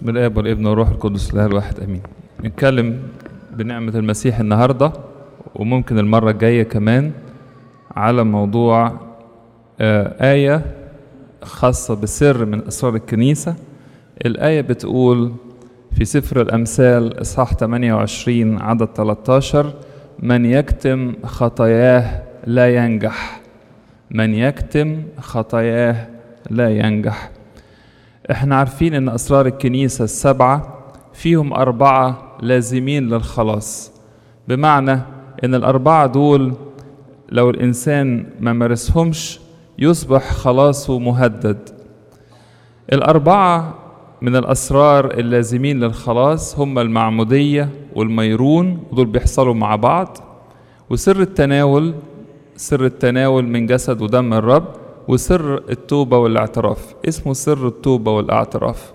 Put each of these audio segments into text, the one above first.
بسم الاب والابن والروح القدس الاله الواحد امين نتكلم بنعمه المسيح النهارده وممكن المره الجايه كمان على موضوع آه ايه خاصه بسر من اسرار الكنيسه الايه بتقول في سفر الامثال اصحاح 28 عدد 13 من يكتم خطاياه لا ينجح من يكتم خطاياه لا ينجح احنا عارفين ان اسرار الكنيسه السبعه فيهم اربعه لازمين للخلاص بمعنى ان الاربعه دول لو الانسان ما مارسهمش يصبح خلاصه مهدد الاربعه من الاسرار اللازمين للخلاص هم المعموديه والميرون ودول بيحصلوا مع بعض وسر التناول سر التناول من جسد ودم الرب وسر التوبة والاعتراف اسمه سر التوبة والاعتراف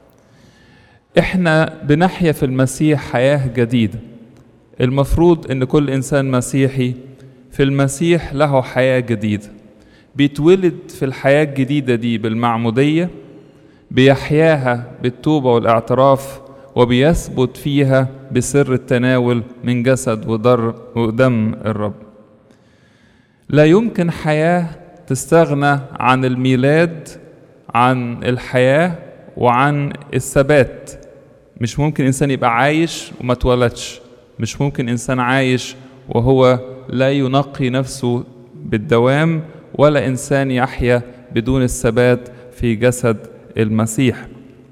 احنا بنحيا في المسيح حياة جديدة المفروض ان كل انسان مسيحي في المسيح له حياة جديدة بيتولد في الحياة الجديدة دي بالمعمودية بيحياها بالتوبة والاعتراف وبيثبت فيها بسر التناول من جسد ودر ودم الرب لا يمكن حياه تستغنى عن الميلاد عن الحياة وعن الثبات مش ممكن إنسان يبقى عايش وما اتولدش مش ممكن إنسان عايش وهو لا ينقي نفسه بالدوام ولا إنسان يحيا بدون الثبات في جسد المسيح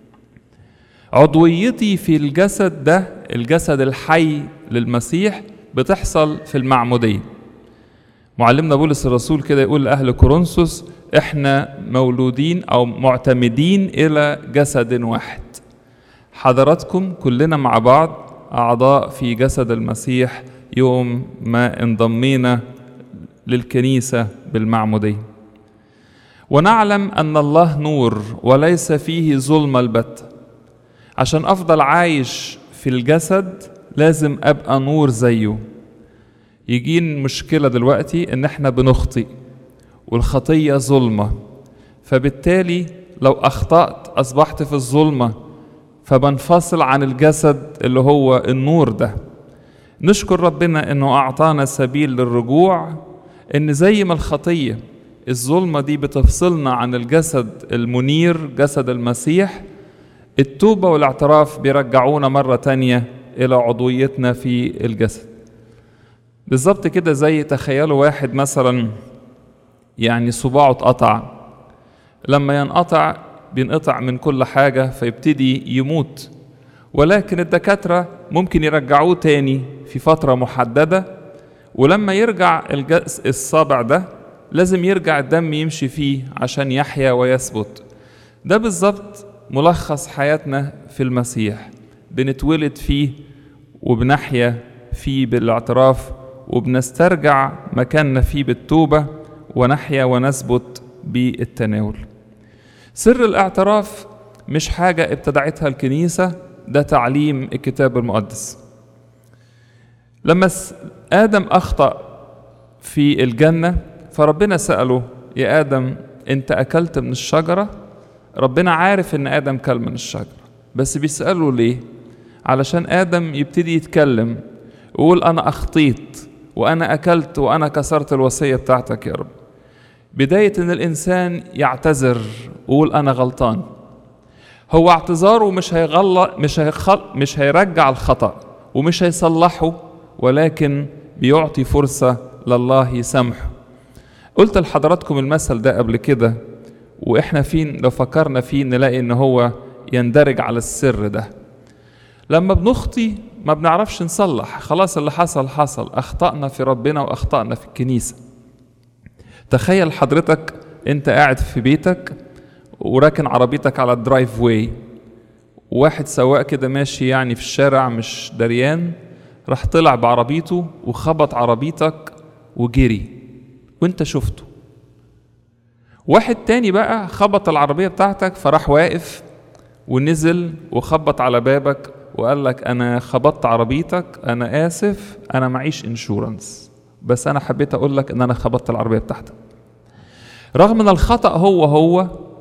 عضويتي في الجسد ده الجسد الحي للمسيح بتحصل في المعموديه معلمنا بولس الرسول كده يقول لأهل كورنثوس احنا مولودين أو معتمدين إلى جسد واحد حضراتكم كلنا مع بعض أعضاء في جسد المسيح يوم ما انضمينا للكنيسة بالمعمودية ونعلم أن الله نور وليس فيه ظلم البتة عشان أفضل عايش في الجسد لازم أبقى نور زيه يجين مشكلة دلوقتي إن إحنا بنخطئ والخطية ظلمة فبالتالي لو أخطأت أصبحت في الظلمة فبنفصل عن الجسد اللي هو النور ده نشكر ربنا إنه أعطانا سبيل للرجوع إن زي ما الخطية الظلمة دي بتفصلنا عن الجسد المنير جسد المسيح التوبة والاعتراف بيرجعونا مرة تانية إلى عضويتنا في الجسد بالظبط كده زي تخيلوا واحد مثلا يعني صباعه اتقطع لما ينقطع بينقطع من كل حاجة فيبتدي يموت ولكن الدكاترة ممكن يرجعوه تاني في فترة محددة ولما يرجع الصابع ده لازم يرجع الدم يمشي فيه عشان يحيا ويثبت ده بالظبط ملخص حياتنا في المسيح بنتولد فيه وبنحيا فيه بالاعتراف وبنسترجع مكاننا فيه بالتوبة ونحيا ونثبت بالتناول سر الاعتراف مش حاجة ابتدعتها الكنيسة ده تعليم الكتاب المقدس لما آدم أخطأ في الجنة فربنا سأله يا آدم أنت أكلت من الشجرة ربنا عارف إن آدم كل من الشجرة بس بيسأله ليه علشان آدم يبتدي يتكلم ويقول أنا أخطيت وأنا أكلت وأنا كسرت الوصية بتاعتك يا رب بداية إن الإنسان يعتذر ويقول أنا غلطان هو اعتذاره مش هيغلط مش هيخل مش هيرجع الخطأ ومش هيصلحه ولكن بيعطي فرصة لله يسامحه قلت لحضراتكم المثل ده قبل كده واحنا فين لو فكرنا فيه نلاقي ان هو يندرج على السر ده لما بنخطي ما بنعرفش نصلح خلاص اللي حصل حصل اخطأنا في ربنا واخطأنا في الكنيسة تخيل حضرتك انت قاعد في بيتك وراكن عربيتك على الدرايف واي واحد سواق كده ماشي يعني في الشارع مش دريان راح طلع بعربيته وخبط عربيتك وجري وانت شفته واحد تاني بقى خبط العربية بتاعتك فراح واقف ونزل وخبط على بابك وقال لك انا خبطت عربيتك انا اسف انا معيش انشورنس بس انا حبيت اقول لك ان انا خبطت العربيه بتاعتك رغم ان الخطا هو هو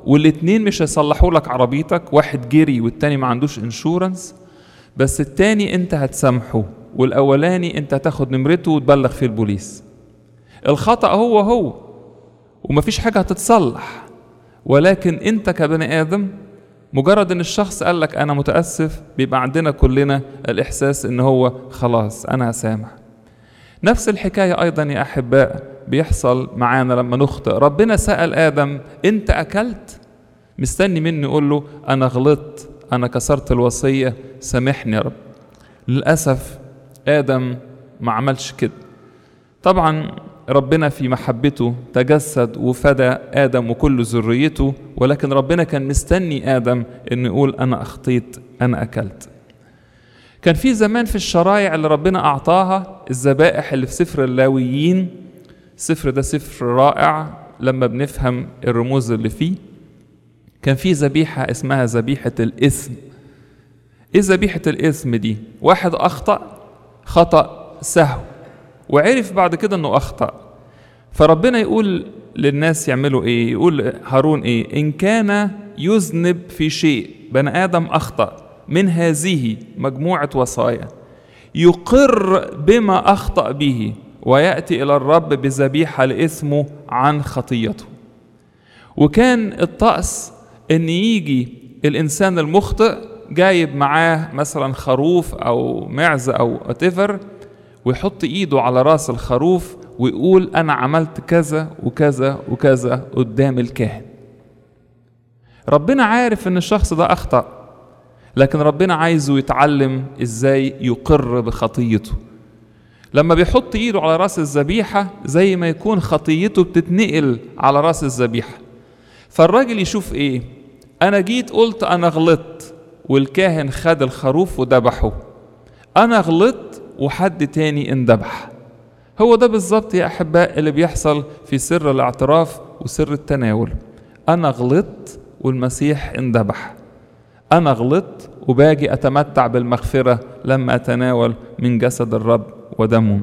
والاتنين مش هيصلحوا لك عربيتك واحد جري والتاني ما عندوش انشورنس بس التاني انت هتسامحه والاولاني انت هتاخد نمرته وتبلغ فيه البوليس الخطأ هو هو ومفيش حاجة هتتصلح ولكن انت كبني ادم مجرد ان الشخص قال لك انا متاسف بيبقى عندنا كلنا الاحساس ان هو خلاص انا هسامح نفس الحكايه ايضا يا احباء بيحصل معانا لما نخطئ ربنا سال ادم انت اكلت مستني مني يقول له انا غلطت انا كسرت الوصيه سامحني يا رب للاسف ادم ما عملش كده طبعا ربنا في محبته تجسد وفدى آدم وكل ذريته ولكن ربنا كان مستني آدم إنه يقول أنا أخطيت أنا أكلت كان في زمان في الشرايع اللي ربنا أعطاها الذبائح اللي في سفر اللاويين السفر ده سفر رائع لما بنفهم الرموز اللي فيه كان في ذبيحة اسمها ذبيحة الإثم إيه ذبيحة الإثم دي؟ واحد أخطأ خطأ سهو وعرف بعد كده انه اخطا فربنا يقول للناس يعملوا ايه يقول هارون ايه ان كان يذنب في شيء بني ادم اخطا من هذه مجموعه وصايا يقر بما اخطا به وياتي الى الرب بذبيحه لاثمه عن خطيته وكان الطقس ان يجي الانسان المخطئ جايب معاه مثلا خروف او معزه او whatever ويحط ايده على راس الخروف ويقول انا عملت كذا وكذا وكذا قدام الكاهن ربنا عارف ان الشخص ده اخطا لكن ربنا عايزه يتعلم ازاي يقر بخطيته لما بيحط ايده على راس الذبيحه زي ما يكون خطيته بتتنقل على راس الذبيحه فالراجل يشوف ايه انا جيت قلت انا غلطت والكاهن خد الخروف وذبحه انا غلطت وحد تاني اندبح هو ده بالظبط يا احباء اللي بيحصل في سر الاعتراف وسر التناول انا غلطت والمسيح اندبح انا غلطت وباجي اتمتع بالمغفره لما اتناول من جسد الرب ودمه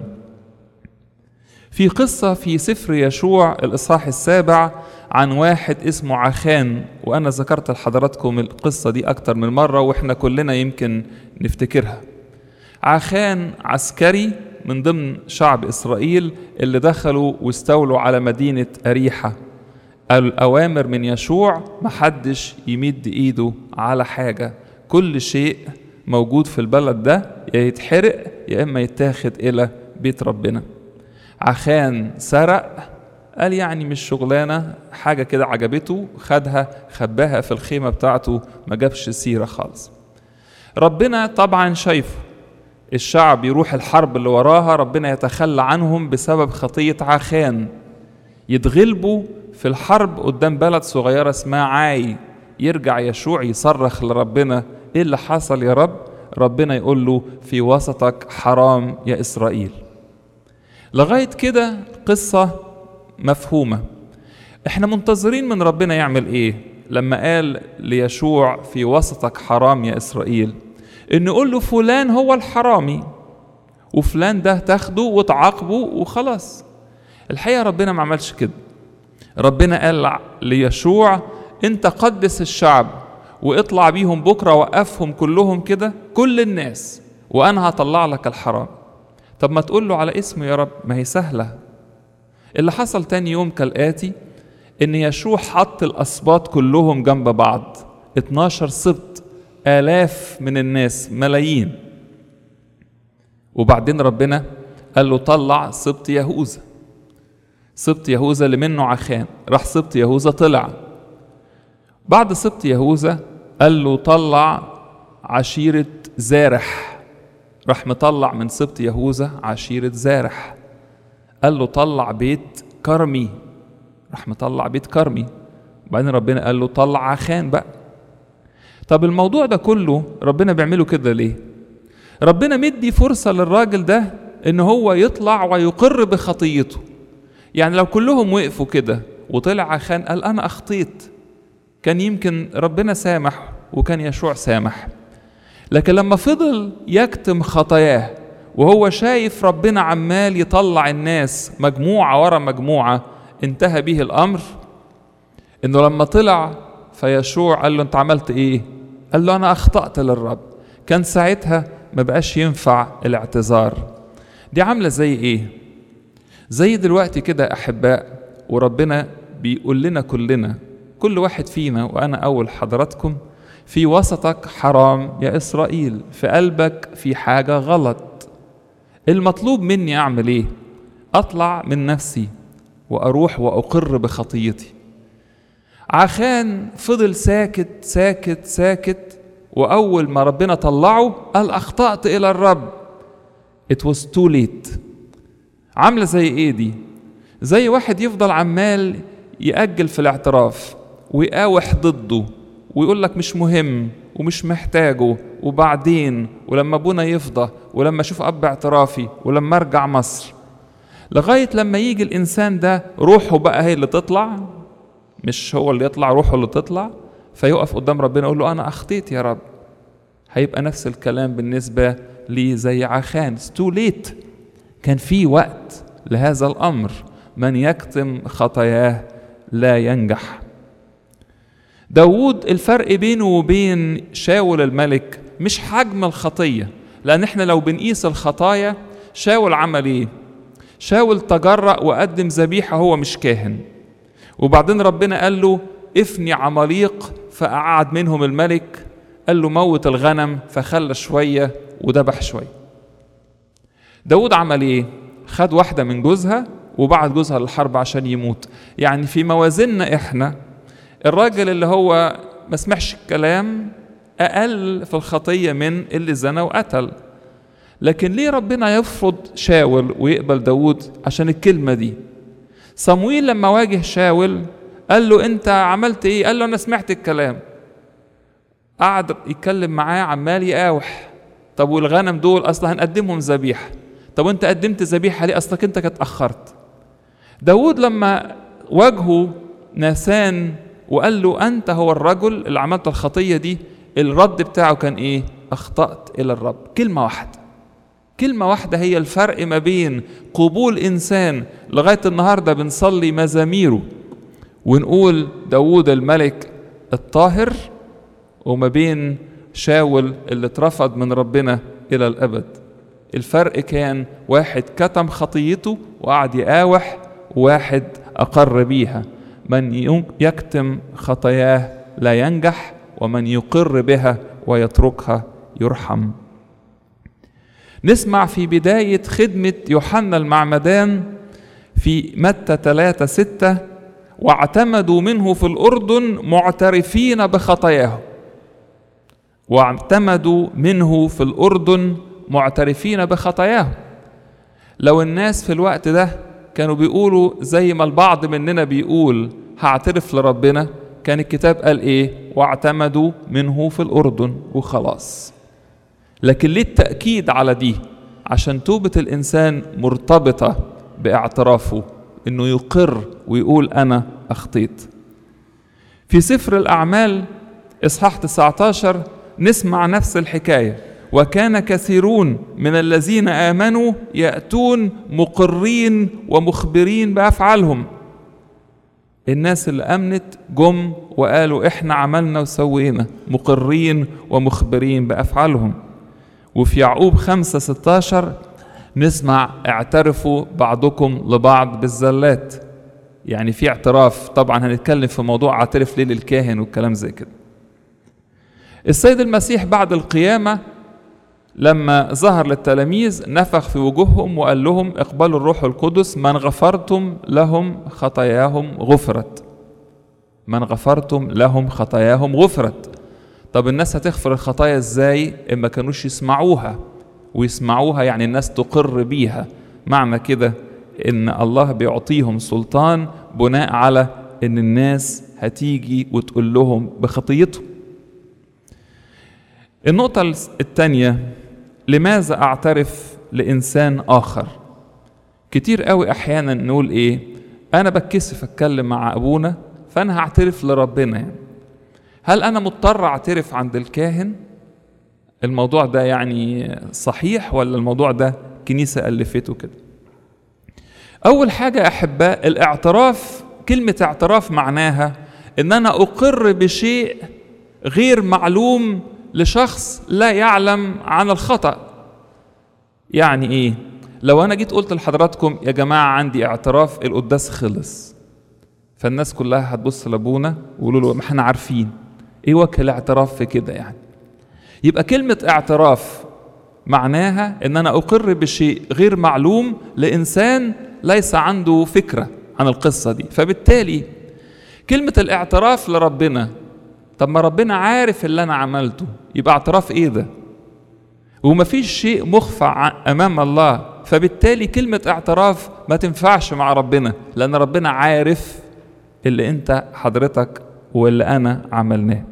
في قصه في سفر يشوع الاصحاح السابع عن واحد اسمه عخان وانا ذكرت لحضراتكم القصه دي اكتر من مره واحنا كلنا يمكن نفتكرها عخان عسكري من ضمن شعب إسرائيل اللي دخلوا واستولوا على مدينة أريحة الأوامر من يشوع محدش يمد إيده على حاجة كل شيء موجود في البلد ده يا يتحرق يا إما يتاخد إلى بيت ربنا عخان سرق قال يعني مش شغلانة حاجة كده عجبته خدها خباها في الخيمة بتاعته ما جابش سيرة خالص ربنا طبعا شايفه الشعب يروح الحرب اللي وراها ربنا يتخلى عنهم بسبب خطية عخان يتغلبوا في الحرب قدام بلد صغيرة اسمها عاي يرجع يشوع يصرخ لربنا ايه اللي حصل يا رب ربنا يقول له في وسطك حرام يا إسرائيل لغاية كده قصة مفهومة احنا منتظرين من ربنا يعمل ايه لما قال ليشوع في وسطك حرام يا إسرائيل ان نقول له فلان هو الحرامي وفلان ده تاخده وتعاقبه وخلاص الحقيقه ربنا ما عملش كده ربنا قال ليشوع انت قدس الشعب واطلع بيهم بكره وقفهم كلهم كده كل الناس وانا هطلع لك الحرام طب ما تقول له على اسمه يا رب ما هي سهله اللي حصل تاني يوم كالاتي ان يشوع حط الاسباط كلهم جنب بعض 12 سبط آلاف من الناس ملايين وبعدين ربنا قال له طلع سبط يهوذا سبط يهوذا اللي منه عخان راح سبط يهوذا طلع بعد سبط يهوذا قال له طلع عشيرة زارح راح مطلع من سبط يهوذا عشيرة زارح قال له طلع بيت كرمي راح مطلع بيت كرمي وبعدين ربنا قال له طلع عخان بقى طب الموضوع ده كله ربنا بيعمله كده ليه ربنا مدي فرصة للراجل ده ان هو يطلع ويقر بخطيته يعني لو كلهم وقفوا كده وطلع عخان قال انا اخطيت كان يمكن ربنا سامح وكان يشوع سامح لكن لما فضل يكتم خطاياه وهو شايف ربنا عمال يطلع الناس مجموعة ورا مجموعة انتهى به الأمر إنه لما طلع فيشوع قال له انت عملت ايه قال له انا اخطأت للرب كان ساعتها ما بقاش ينفع الاعتذار دي عاملة زي ايه زي دلوقتي كده احباء وربنا بيقول لنا كلنا كل واحد فينا وانا اول حضراتكم في وسطك حرام يا اسرائيل في قلبك في حاجة غلط المطلوب مني اعمل ايه اطلع من نفسي واروح واقر بخطيتي عخان فضل ساكت ساكت ساكت واول ما ربنا طلعه قال اخطات الى الرب it was too late عامله زي ايه دي زي واحد يفضل عمال يأجل في الاعتراف ويقاوح ضده ويقول لك مش مهم ومش محتاجه وبعدين ولما ابونا يفضى ولما اشوف اب اعترافي ولما ارجع مصر لغايه لما يجي الانسان ده روحه بقى هي اللي تطلع مش هو اللي يطلع روحه اللي تطلع فيقف قدام ربنا يقول له انا اخطيت يا رب هيبقى نفس الكلام بالنسبه لي زي عخان تو ليت كان في وقت لهذا الامر من يكتم خطاياه لا ينجح داود الفرق بينه وبين شاول الملك مش حجم الخطية لأن احنا لو بنقيس الخطايا شاول عمل ايه شاول تجرأ وقدم ذبيحة هو مش كاهن وبعدين ربنا قال له افني عماليق فأقعد منهم الملك قال له موت الغنم فخلى شوية وذبح شوية داود عمل ايه خد واحدة من جوزها وبعت جوزها للحرب عشان يموت يعني في موازيننا احنا الراجل اللي هو ما سمعش الكلام اقل في الخطيه من اللي زنى وقتل لكن ليه ربنا يفرض شاول ويقبل داود عشان الكلمه دي صمويل لما واجه شاول قال له انت عملت ايه قال له انا سمعت الكلام قعد يتكلم معاه عمال يقاوح طب والغنم دول اصلا هنقدمهم ذبيحه طب وانت قدمت ذبيحه ليه اصلك انت كنت اتاخرت داود لما واجهه ناسان وقال له أنت هو الرجل اللي عملت الخطية دي الرد بتاعه كان إيه؟ أخطأت إلى الرب كلمة واحدة كلمة واحدة هي الفرق ما بين قبول إنسان لغاية النهاردة بنصلي مزاميره ونقول داوود الملك الطاهر وما بين شاول اللي اترفض من ربنا إلى الأبد الفرق كان واحد كتم خطيته وقعد يقاوح وواحد أقر بيها من يكتم خطاياه لا ينجح ومن يقر بها ويتركها يرحم نسمع في بداية خدمة يوحنا المعمدان في متى 3 6 واعتمدوا منه في الأردن معترفين بخطاياهم واعتمدوا منه في الأردن معترفين بخطاياهم لو الناس في الوقت ده كانوا بيقولوا زي ما البعض مننا بيقول هعترف لربنا كان الكتاب قال ايه واعتمدوا منه في الاردن وخلاص لكن ليه التاكيد على دي عشان توبه الانسان مرتبطه باعترافه انه يقر ويقول انا اخطيت في سفر الاعمال اصحاح 19 نسمع نفس الحكايه وكان كثيرون من الذين امنوا ياتون مقرين ومخبرين بافعالهم الناس اللي امنت جم وقالوا احنا عملنا وسوينا مقرين ومخبرين بافعالهم وفي يعقوب 5 16 نسمع اعترفوا بعضكم لبعض بالزلات يعني في اعتراف طبعا هنتكلم في موضوع اعترف ليه للكاهن والكلام زي كده السيد المسيح بعد القيامه لما ظهر للتلاميذ نفخ في وجوههم وقال لهم اقبلوا الروح القدس من غفرتم لهم خطاياهم غفرت من غفرتم لهم خطاياهم غفرت طب الناس هتغفر الخطايا ازاي اما كانوش يسمعوها ويسمعوها يعني الناس تقر بيها معنى كده ان الله بيعطيهم سلطان بناء على ان الناس هتيجي وتقول لهم بخطيتهم النقطة الثانية لماذا أعترف لإنسان آخر كتير قوي أحيانا نقول إيه أنا بتكسف أتكلم مع أبونا فأنا هعترف لربنا يعني. هل أنا مضطر أعترف عند الكاهن الموضوع ده يعني صحيح ولا الموضوع ده كنيسة ألفته كده أول حاجة أحباء الاعتراف كلمة اعتراف معناها ان انا اقر بشيء غير معلوم لشخص لا يعلم عن الخطأ يعني ايه لو انا جيت قلت لحضراتكم يا جماعة عندي اعتراف القداس خلص فالناس كلها هتبص لابونا ويقولوا له ما احنا عارفين ايه وجه الاعتراف في كده يعني يبقى كلمة اعتراف معناها ان انا اقر بشيء غير معلوم لانسان ليس عنده فكرة عن القصة دي فبالتالي كلمة الاعتراف لربنا طب ما ربنا عارف اللي انا عملته يبقى اعتراف ايه ده ومفيش شيء مخفى امام الله فبالتالي كلمة اعتراف ما تنفعش مع ربنا لان ربنا عارف اللي انت حضرتك واللي انا عملناه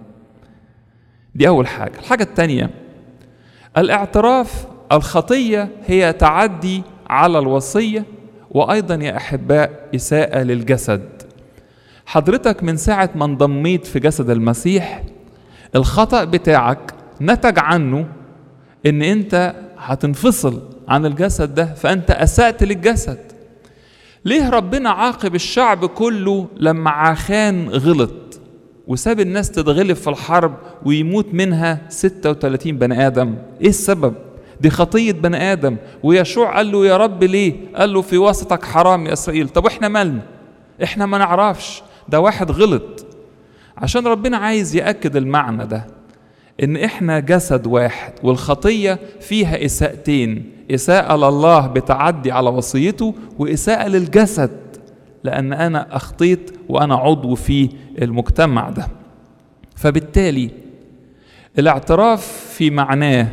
دي اول حاجة الحاجة التانية الاعتراف الخطية هي تعدي على الوصية وايضا يا احباء اساءة للجسد حضرتك من ساعة ما انضميت في جسد المسيح الخطأ بتاعك نتج عنه ان انت هتنفصل عن الجسد ده فانت اسأت للجسد ليه ربنا عاقب الشعب كله لما عاخان غلط وساب الناس تتغلب في الحرب ويموت منها 36 بني آدم ايه السبب دي خطية بني آدم ويشوع قال له يا رب ليه قال له في وسطك حرام يا إسرائيل طب احنا مالنا احنا ما نعرفش ده واحد غلط عشان ربنا عايز يأكد المعنى ده ان احنا جسد واحد والخطية فيها إساءتين إساءة لله بتعدي على وصيته وإساءة للجسد لأن أنا أخطيت وأنا عضو في المجتمع ده فبالتالي الاعتراف في معناه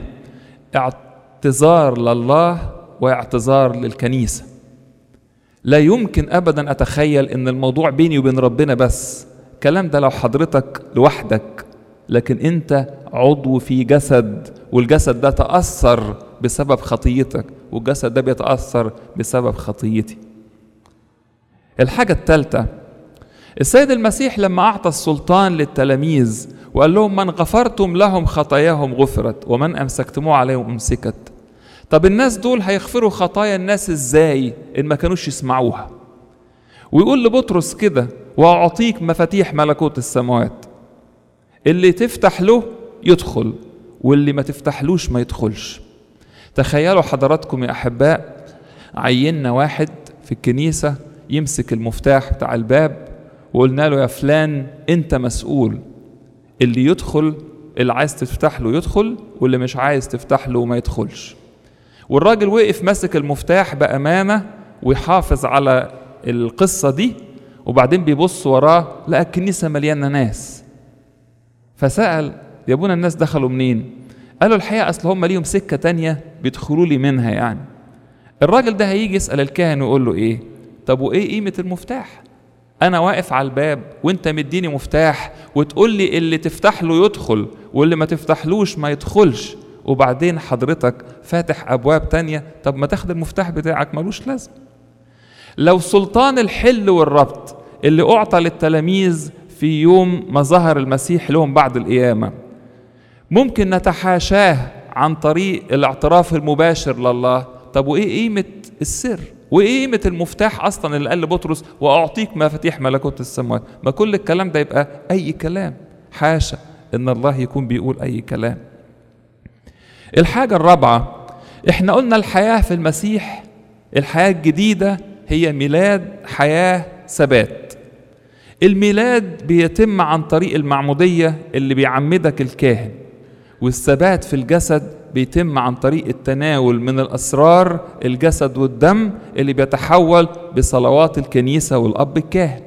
اعتذار لله واعتذار للكنيسة لا يمكن أبدا أتخيل أن الموضوع بيني وبين ربنا بس الكلام ده لو حضرتك لوحدك لكن أنت عضو في جسد والجسد ده تأثر بسبب خطيتك والجسد ده بيتأثر بسبب خطيتي الحاجة الثالثة السيد المسيح لما أعطى السلطان للتلاميذ وقال لهم من غفرتم لهم خطاياهم غفرت ومن أمسكتموه عليهم أمسكت طب الناس دول هيغفروا خطايا الناس ازاي ان ما كانوش يسمعوها ويقول لبطرس كده واعطيك مفاتيح ملكوت السماوات اللي تفتح له يدخل واللي ما تفتحلوش ما يدخلش تخيلوا حضراتكم يا احباء عيننا واحد في الكنيسه يمسك المفتاح بتاع الباب وقلنا له يا فلان انت مسؤول اللي يدخل اللي عايز تفتح له يدخل واللي مش عايز تفتح له ما يدخلش والراجل وقف ماسك المفتاح بأمانة ويحافظ على القصة دي وبعدين بيبص وراه لقى الكنيسة مليانة ناس فسأل يا ابونا الناس دخلوا منين قالوا الحقيقة أصل هم ليهم سكة تانية بيدخلوا لي منها يعني الراجل ده هيجي يسأل الكاهن ويقول له إيه طب وإيه قيمة المفتاح أنا واقف على الباب وأنت مديني مفتاح وتقول لي اللي تفتح له يدخل واللي ما تفتحلوش ما يدخلش وبعدين حضرتك فاتح ابواب تانية طب ما تاخد المفتاح بتاعك ملوش لازم لو سلطان الحل والربط اللي اعطى للتلاميذ في يوم ما ظهر المسيح لهم بعد القيامه ممكن نتحاشاه عن طريق الاعتراف المباشر لله طب وايه قيمه السر وايه قيمه المفتاح اصلا اللي قال لبطرس واعطيك مفاتيح ملكوت السماوات ما كل الكلام ده يبقى اي كلام حاشا ان الله يكون بيقول اي كلام الحاجة الرابعة احنا قلنا الحياة في المسيح الحياة الجديدة هي ميلاد حياة ثبات الميلاد بيتم عن طريق المعمودية اللي بيعمدك الكاهن والثبات في الجسد بيتم عن طريق التناول من الأسرار الجسد والدم اللي بيتحول بصلوات الكنيسة والأب الكاهن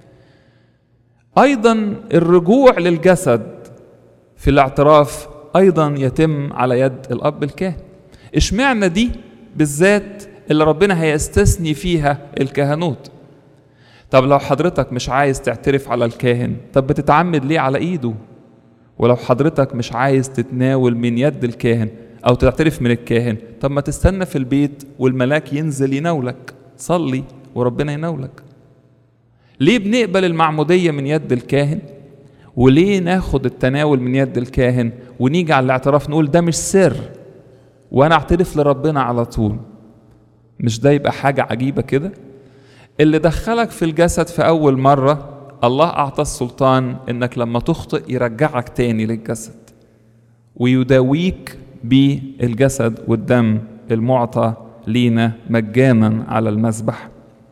أيضا الرجوع للجسد في الاعتراف ايضا يتم على يد الاب الكاهن اشمعنى دي بالذات اللي ربنا هيستثني فيها الكهنوت طب لو حضرتك مش عايز تعترف على الكاهن طب بتتعمد ليه على ايده ولو حضرتك مش عايز تتناول من يد الكاهن او تعترف من الكاهن طب ما تستنى في البيت والملاك ينزل يناولك صلي وربنا يناولك ليه بنقبل المعموديه من يد الكاهن وليه ناخد التناول من يد الكاهن ونيجي على الاعتراف نقول ده مش سر وانا اعترف لربنا على طول مش ده يبقى حاجة عجيبة كده اللي دخلك في الجسد في أول مرة الله أعطى السلطان إنك لما تخطئ يرجعك تاني للجسد ويداويك بالجسد والدم المعطى لينا مجانا على المذبح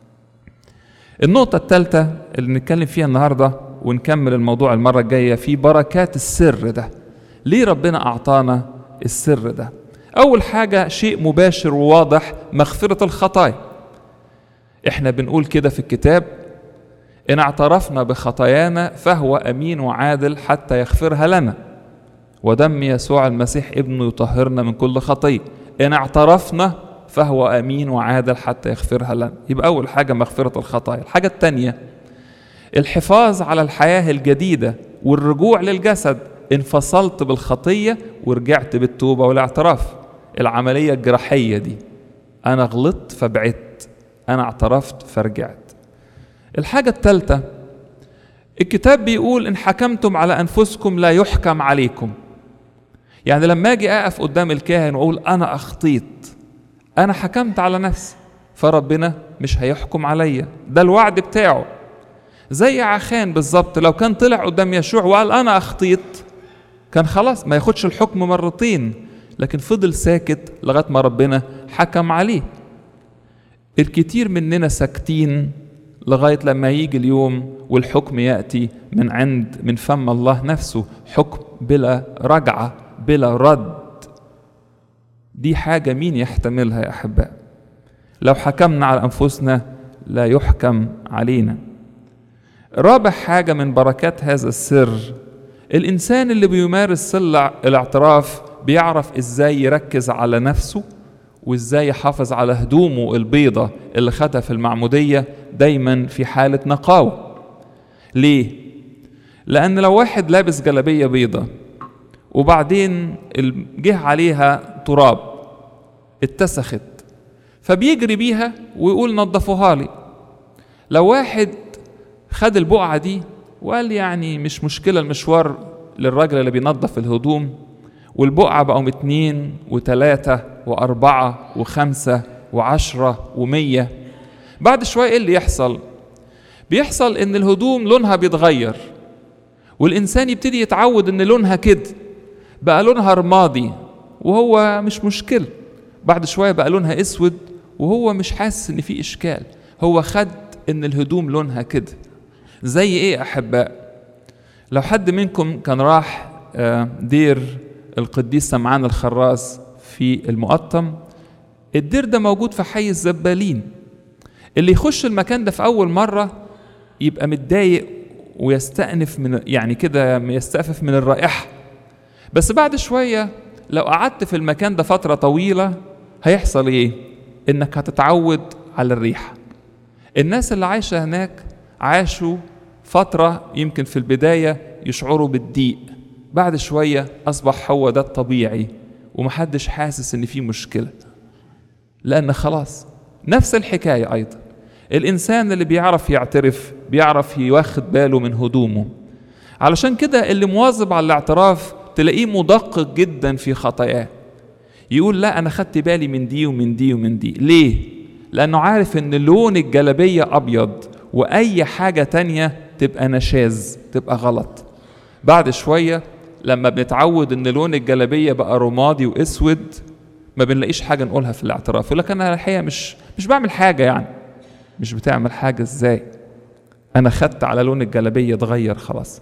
النقطة الثالثة اللي نتكلم فيها النهاردة ونكمل الموضوع المرة الجاية في بركات السر ده ليه ربنا أعطانا السر ده أول حاجة شيء مباشر وواضح مغفرة الخطايا احنا بنقول كده في الكتاب إن اعترفنا بخطايانا فهو أمين وعادل حتى يغفرها لنا ودم يسوع المسيح ابنه يطهرنا من كل خطية إن اعترفنا فهو أمين وعادل حتى يغفرها لنا يبقى أول حاجة مغفرة الخطايا الحاجة الثانية الحفاظ على الحياة الجديدة والرجوع للجسد انفصلت بالخطية ورجعت بالتوبة والاعتراف العملية الجراحية دي أنا غلطت فبعدت أنا اعترفت فرجعت الحاجة الثالثة الكتاب بيقول إن حكمتم على أنفسكم لا يحكم عليكم يعني لما أجي أقف قدام الكاهن وأقول أنا أخطيت أنا حكمت على نفسي فربنا مش هيحكم عليا ده الوعد بتاعه زي عخان بالظبط لو كان طلع قدام يشوع وقال أنا أخطيت كان خلاص ما ياخدش الحكم مرتين لكن فضل ساكت لغاية ما ربنا حكم عليه الكتير مننا ساكتين لغاية لما يجي اليوم والحكم يأتي من عند من فم الله نفسه حكم بلا رجعة بلا رد دي حاجة مين يحتملها يا أحباء لو حكمنا على أنفسنا لا يحكم علينا رابع حاجة من بركات هذا السر الإنسان اللي بيمارس سر الاعتراف بيعرف إزاي يركز على نفسه وإزاي يحافظ على هدومه البيضة اللي خدها في المعمودية دايما في حالة نقاوة ليه؟ لأن لو واحد لابس جلابية بيضة وبعدين جه عليها تراب اتسخت فبيجري بيها ويقول نظفوها لي لو واحد خد البقعة دي وقال يعني مش مشكلة المشوار للراجل اللي بينظف الهدوم والبقعة بقوا اتنين وتلاتة وأربعة وخمسة وعشرة ومية بعد شوية إيه اللي يحصل؟ بيحصل إن الهدوم لونها بيتغير والإنسان يبتدي يتعود إن لونها كده بقى لونها رمادي وهو مش مشكلة بعد شوية بقى لونها أسود وهو مش حاسس إن في إشكال هو خد إن الهدوم لونها كده زي إيه أحباء لو حد منكم كان راح دير القديس سمعان الخراس في المقطم الدير ده موجود في حي الزبالين اللي يخش المكان ده في أول مرة يبقى متضايق ويستأنف من يعني كده يستأفف من الرائحة بس بعد شوية لو قعدت في المكان ده فترة طويلة هيحصل إيه؟ إنك هتتعود على الريحة الناس اللي عايشة هناك عاشوا فترة يمكن في البداية يشعروا بالضيق بعد شوية أصبح هو ده الطبيعي ومحدش حاسس إن في مشكلة لأن خلاص نفس الحكاية أيضا الإنسان اللي بيعرف يعترف بيعرف يواخد باله من هدومه علشان كده اللي مواظب على الاعتراف تلاقيه مدقق جدا في خطاياه يقول لا أنا خدت بالي من دي ومن دي ومن دي ليه؟ لأنه عارف إن لون الجلبية أبيض وأي حاجة تانية تبقى نشاز تبقى غلط بعد شوية لما بنتعود ان لون الجلابيه بقى رمادي واسود ما بنلاقيش حاجه نقولها في الاعتراف يقول لك انا الحقيقه مش مش بعمل حاجه يعني مش بتعمل حاجه ازاي انا خدت على لون الجلابيه اتغير خلاص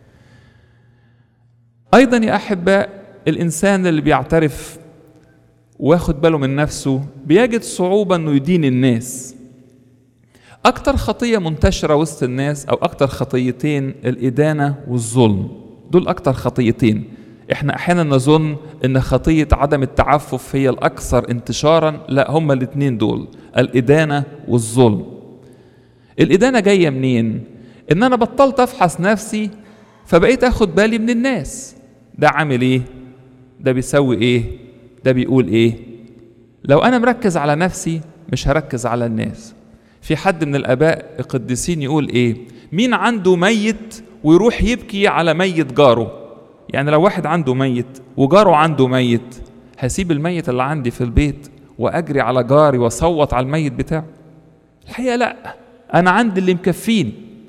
ايضا يا احباء الانسان اللي بيعترف واخد باله من نفسه بيجد صعوبه انه يدين الناس اكتر خطيه منتشره وسط الناس او اكتر خطيتين الادانه والظلم دول أكتر خطيتين احنا احيانا نظن ان خطية عدم التعفف هي الاكثر انتشارا لا هما الاتنين دول الادانة والظلم الادانة جاية منين ان انا بطلت افحص نفسي فبقيت اخد بالي من الناس ده عامل ايه ده بيسوي ايه ده بيقول ايه لو انا مركز على نفسي مش هركز على الناس في حد من الاباء القديسين يقول ايه مين عنده ميت ويروح يبكي على ميت جاره يعني لو واحد عنده ميت وجاره عنده ميت هسيب الميت اللي عندي في البيت واجري على جاري واصوت على الميت بتاعه الحقيقه لا انا عندي اللي مكفيني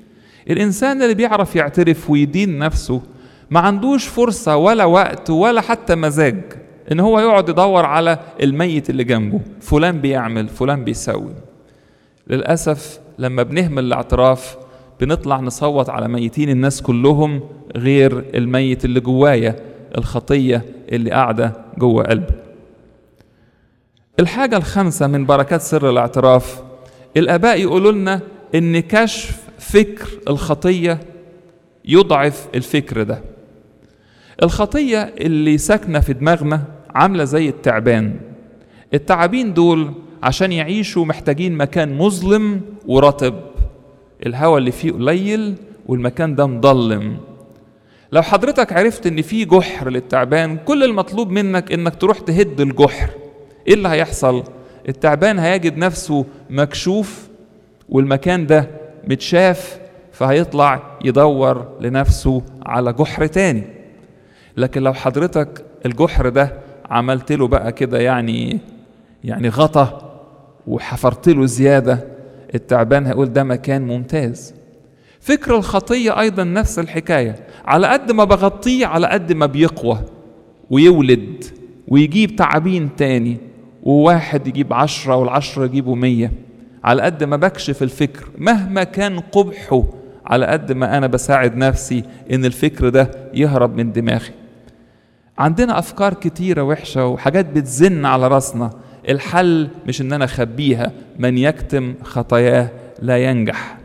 الإنسان اللي بيعرف يعترف ويدين نفسه ما عندوش فرصة ولا وقت ولا حتى مزاج إن هو يقعد يدور على الميت اللي جنبه فلان بيعمل فلان بيسوي للأسف لما بنهمل الاعتراف بنطلع نصوت على ميتين الناس كلهم غير الميت اللي جوايا الخطية اللي قاعدة جوه قلبي الحاجة الخامسة من بركات سر الاعتراف الآباء يقولوا لنا إن كشف فكر الخطية يضعف الفكر ده الخطية اللي ساكنة في دماغنا عاملة زي التعبان التعابين دول عشان يعيشوا محتاجين مكان مظلم ورطب الهواء اللي فيه قليل والمكان ده مضلم لو حضرتك عرفت ان في جحر للتعبان كل المطلوب منك انك تروح تهد الجحر ايه اللي هيحصل التعبان هيجد نفسه مكشوف والمكان ده متشاف فهيطلع يدور لنفسه على جحر تاني لكن لو حضرتك الجحر ده عملت له بقى كده يعني يعني غطا وحفرت له زياده التعبان هيقول ده مكان ممتاز فكر الخطية أيضا نفس الحكاية على قد ما بغطيه على قد ما بيقوى ويولد ويجيب تعابين تاني وواحد يجيب عشرة والعشرة يجيبوا مية على قد ما بكشف الفكر مهما كان قبحه على قد ما أنا بساعد نفسي إن الفكر ده يهرب من دماغي عندنا أفكار كتيرة وحشة وحاجات بتزن على راسنا الحل مش إن أنا أخبيها من يكتم خطاياه لا ينجح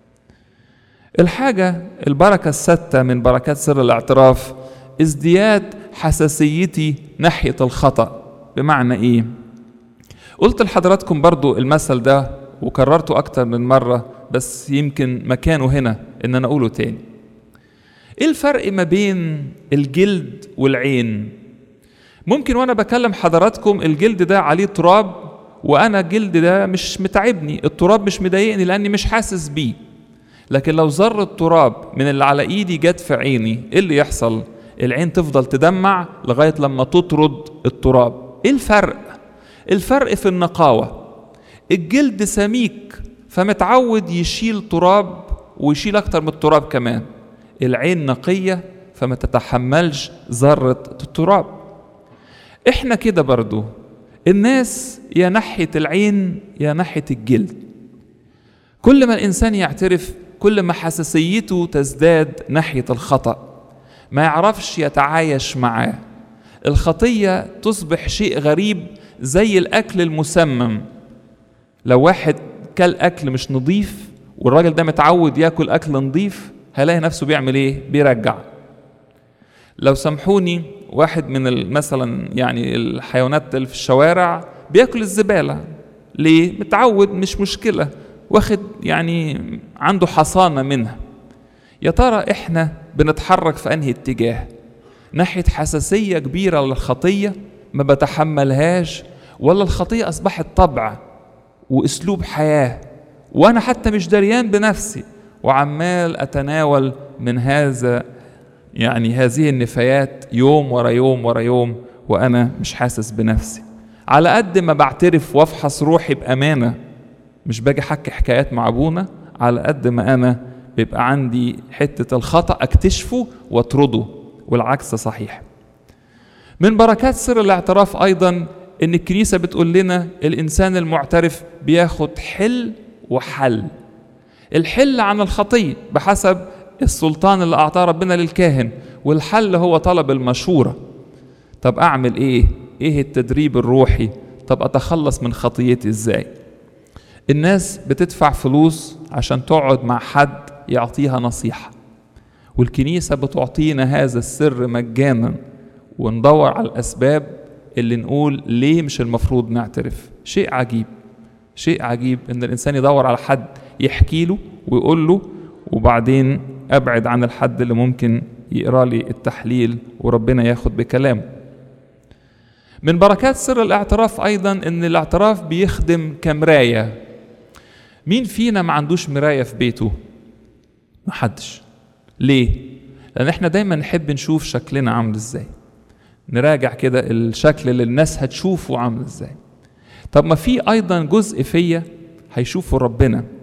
الحاجة البركة الستة من بركات سر الاعتراف ازدياد حساسيتي ناحية الخطأ بمعنى ايه قلت لحضراتكم برضو المثل ده وكررته أكتر من مرة بس يمكن مكانه هنا إن أنا أقوله تاني إيه الفرق ما بين الجلد والعين ممكن وأنا بكلم حضراتكم الجلد ده عليه تراب وأنا الجلد ده مش متعبني التراب مش مضايقني لأني مش حاسس بيه لكن لو ذرة تراب من اللي على ايدي جت في عيني ايه اللي يحصل العين تفضل تدمع لغاية لما تطرد التراب ايه الفرق الفرق في النقاوة الجلد سميك فمتعود يشيل تراب ويشيل اكتر من التراب كمان العين نقية فما تتحملش ذرة التراب احنا كده برضو الناس يا ناحية العين يا ناحية الجلد كل ما الإنسان يعترف كل ما حساسيته تزداد ناحية الخطأ ما يعرفش يتعايش معاه الخطية تصبح شيء غريب زي الأكل المسمم لو واحد كل أكل مش نظيف والراجل ده متعود ياكل أكل نظيف هلاقي نفسه بيعمل إيه؟ بيرجع لو سامحوني واحد من مثلا يعني الحيوانات اللي في الشوارع بياكل الزبالة ليه؟ متعود مش مشكلة واخد يعني عنده حصانة منها يا ترى احنا بنتحرك في انهي اتجاه ناحية حساسية كبيرة للخطية ما بتحملهاش ولا الخطية أصبحت طبع وأسلوب حياة وأنا حتى مش دريان بنفسي وعمال أتناول من هذا يعني هذه النفايات يوم ورا يوم ورا يوم وأنا مش حاسس بنفسي على قد ما بعترف وافحص روحي بأمانة مش باجي احكي حكايات مع ابونا على قد ما انا بيبقى عندي حته الخطا اكتشفه واطرده والعكس صحيح من بركات سر الاعتراف ايضا ان الكنيسه بتقول لنا الانسان المعترف بياخد حل وحل الحل عن الخطيه بحسب السلطان اللي اعطاه ربنا للكاهن والحل هو طلب المشوره طب اعمل ايه ايه التدريب الروحي طب اتخلص من خطيتي ازاي الناس بتدفع فلوس عشان تقعد مع حد يعطيها نصيحة والكنيسة بتعطينا هذا السر مجانا وندور على الأسباب اللي نقول ليه مش المفروض نعترف شيء عجيب شيء عجيب ان الانسان يدور على حد يحكي له ويقول له وبعدين ابعد عن الحد اللي ممكن يقرا لي التحليل وربنا ياخد بكلامه من بركات سر الاعتراف ايضا ان الاعتراف بيخدم كمرايه مين فينا ما عندوش مرايه في بيته محدش ليه لان احنا دايما نحب نشوف شكلنا عامل ازاي نراجع كده الشكل اللي الناس هتشوفه عامل ازاي طب ما في ايضا جزء فيا هيشوفه ربنا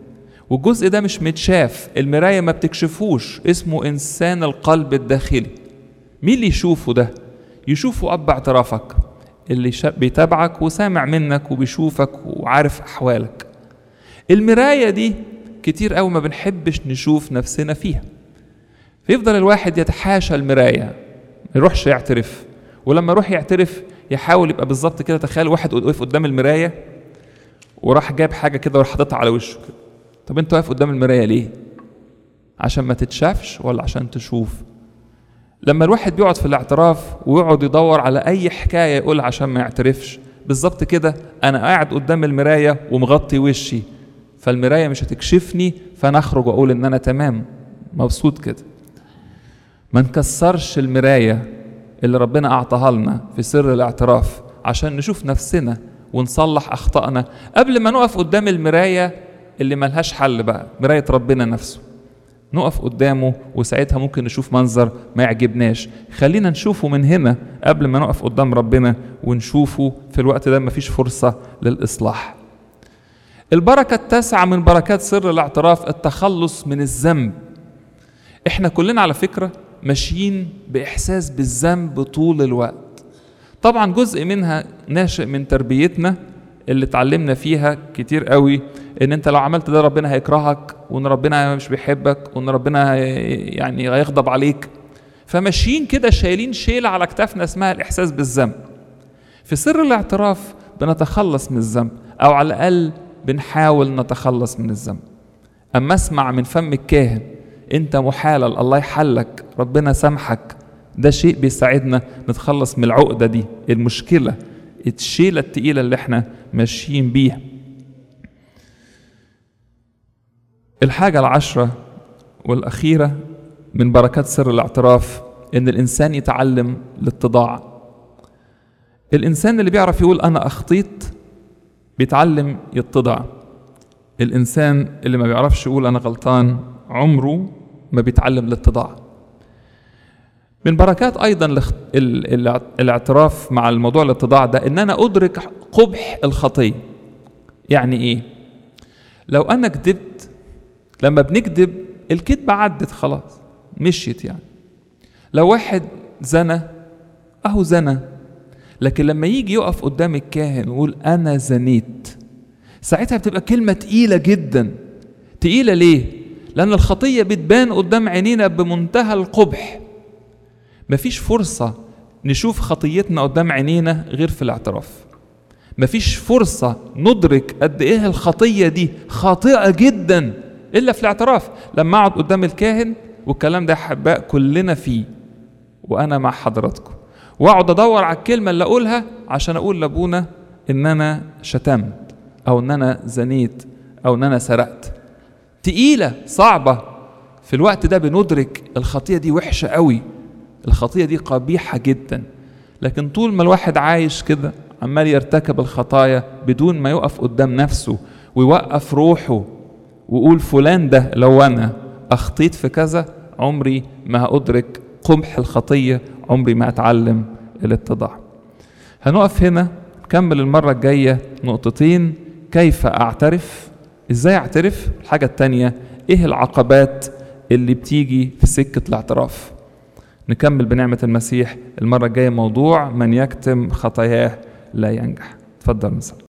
والجزء ده مش متشاف المراية ما بتكشفوش اسمه إنسان القلب الداخلي مين اللي يشوفه ده يشوفه أب اعترافك اللي بيتابعك وسامع منك وبيشوفك وعارف أحوالك المراية دي كتير قوي ما بنحبش نشوف نفسنا فيها فيفضل الواحد يتحاشى المراية ما يروحش يعترف ولما يروح يعترف يحاول يبقى بالظبط كده تخيل واحد واقف قدام المراية وراح جاب حاجة كده وراح حاططها على وشه كده طب انت واقف قدام المراية ليه؟ عشان ما تتشافش ولا عشان تشوف؟ لما الواحد بيقعد في الاعتراف ويقعد يدور على أي حكاية يقولها عشان ما يعترفش بالظبط كده أنا قاعد قدام المراية ومغطي وشي فالمراية مش هتكشفني فأنا أخرج وأقول إن أنا تمام مبسوط كده ما نكسرش المراية اللي ربنا أعطاها لنا في سر الاعتراف عشان نشوف نفسنا ونصلح أخطائنا قبل ما نقف قدام المراية اللي ملهاش حل بقى مراية ربنا نفسه نقف قدامه وساعتها ممكن نشوف منظر ما يعجبناش خلينا نشوفه من هنا قبل ما نقف قدام ربنا ونشوفه في الوقت ده مفيش فرصة للإصلاح البركة التاسعة من بركات سر الاعتراف التخلص من الذنب احنا كلنا على فكرة ماشيين بإحساس بالذنب طول الوقت طبعا جزء منها ناشئ من تربيتنا اللي اتعلمنا فيها كتير قوي ان انت لو عملت ده ربنا هيكرهك وان ربنا مش بيحبك وان ربنا يعني هيغضب عليك فماشيين كده شايلين شيلة على كتافنا اسمها الإحساس بالذنب في سر الاعتراف بنتخلص من الذنب أو على الأقل بنحاول نتخلص من الذنب أما اسمع من فم الكاهن أنت محالل الله يحلك ربنا سامحك ده شيء بيساعدنا نتخلص من العقدة دي المشكلة الشيلة التقيلة اللي احنا ماشيين بيها الحاجة العشرة والأخيرة من بركات سر الاعتراف إن الإنسان يتعلم الاتضاع الإنسان اللي بيعرف يقول أنا أخطيت بيتعلم يتضع الإنسان اللي ما بيعرفش يقول أنا غلطان عمره ما بيتعلم الاتضاع من بركات أيضا الاعتراف مع الموضوع الاتضاع ده إن أنا أدرك قبح الخطية يعني إيه؟ لو أنا كذبت لما بنكذب الكذبة عدت خلاص مشيت يعني لو واحد زنى أهو زنى لكن لما يجي يقف قدام الكاهن ويقول أنا زنيت ساعتها بتبقى كلمة تقيلة جدا تقيلة ليه؟ لأن الخطية بتبان قدام عينينا بمنتهى القبح مفيش فرصة نشوف خطيتنا قدام عينينا غير في الاعتراف مفيش فرصة ندرك قد إيه الخطية دي خاطئة جدا إلا في الاعتراف لما أقعد قدام الكاهن والكلام ده أحباء كلنا فيه وأنا مع حضراتكم واقعد ادور على الكلمه اللي اقولها عشان اقول لابونا ان انا شتمت او ان انا زنيت او ان انا سرقت تقيله صعبه في الوقت ده بندرك الخطيه دي وحشه قوي الخطيه دي قبيحه جدا لكن طول ما الواحد عايش كده عمال يرتكب الخطايا بدون ما يقف قدام نفسه ويوقف روحه ويقول فلان ده لو انا اخطيت في كذا عمري ما هادرك قبح الخطيه عمري ما اتعلم الاتضاع هنقف هنا نكمل المرة الجاية نقطتين كيف اعترف ازاي اعترف الحاجة التانية ايه العقبات اللي بتيجي في سكة الاعتراف نكمل بنعمة المسيح المرة الجاية موضوع من يكتم خطاياه لا ينجح تفضل نصلي